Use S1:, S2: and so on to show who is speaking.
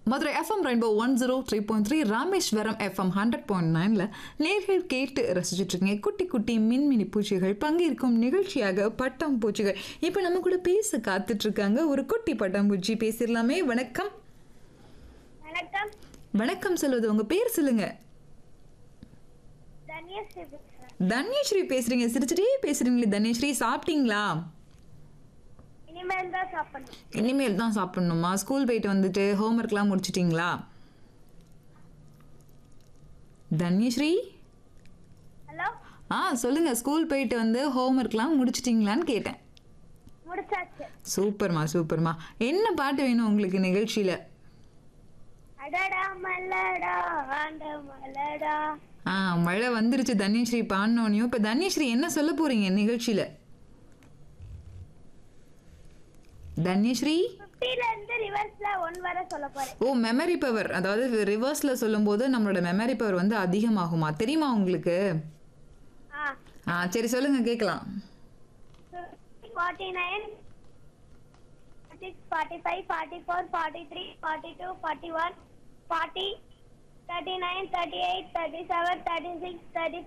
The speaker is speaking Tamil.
S1: Madurai FM rainbow one zero three point three Rameswaram FM hundred point நைனில் நேர்கள் கேட்டு ரசிச்சுட்டு இருக்கீங்க குட்டி குட்டி மின்மினி பூச்சிகள் பங்கேற்கும் நிகழ்ச்சியாக பட்டம் பூச்சிகள் இப்போ நம்ம கூட பேச காத்துட்டு இருக்காங்க ஒரு குட்டி பட்டாம்பூச்சி பேசிடலாமே வணக்கம்
S2: வணக்கம்
S1: வணக்கம் சொல்வது உங்க பேர் சொல்லுங்க
S2: தன்யஸ்ரீ பேசுறேன்
S1: தன்யஸ்ரீ பேசுறீங்க சிரிச்சிட்டே பேசுறீங்களே தன்யஸ்ரீ சாப்பிட்டீங்களா
S2: இனிமேல் தான் சாப்பிடணும்
S1: இனிமேல் தான் சாப்பிடணுமா ஸ்கூல் போயிட்டு வந்துட்டு ஹோம்ஒர்க்லாம் முடிச்சிட்டிங்களா தன்யஸ்ரீ
S2: ஹலோ
S1: ஆ சொல்லுங்க ஸ்கூல் போயிட்டு வந்து ஹோம்ஒர்க்லாம் முடிச்சிட்டிங்களான்னு கேட்டேன்
S2: முடிச்சாச்சு
S1: சூப்பர்மா சூப்பர்மா என்ன பாட்டு வேணும் உங்களுக்கு நிகழ்ச்சியில
S2: அடடா மல்லடா ஆண்ட மல்லடா
S1: ஆ மழை வந்துருச்சு தன்யஸ்ரீ பாடினோனையும் இப்போ தன்யஸ்ரீ என்ன சொல்ல போறீங்க நிகழ்ச்சியில தன்யஸ்ரீ
S2: ஃபிஃப்டில இருந்து ரிவர்ஸ்ல ஒன் வரை சொல்ல போறேன்
S1: ஓ மெமரி பவர் அதாவது ரிவர்ஸ்ல சொல்லும்போது நம்மளோட மெமரி பவர் வந்து அதிகமாகுமா தெரியுமா உங்களுக்கு
S2: ஆ
S1: ஆ சரி சொல்லுங்க கேட்கலாம்
S2: forty nine six forty five forty four forty three forty two forty one forty thirty nine thirty eight thirty seven thirty six thirty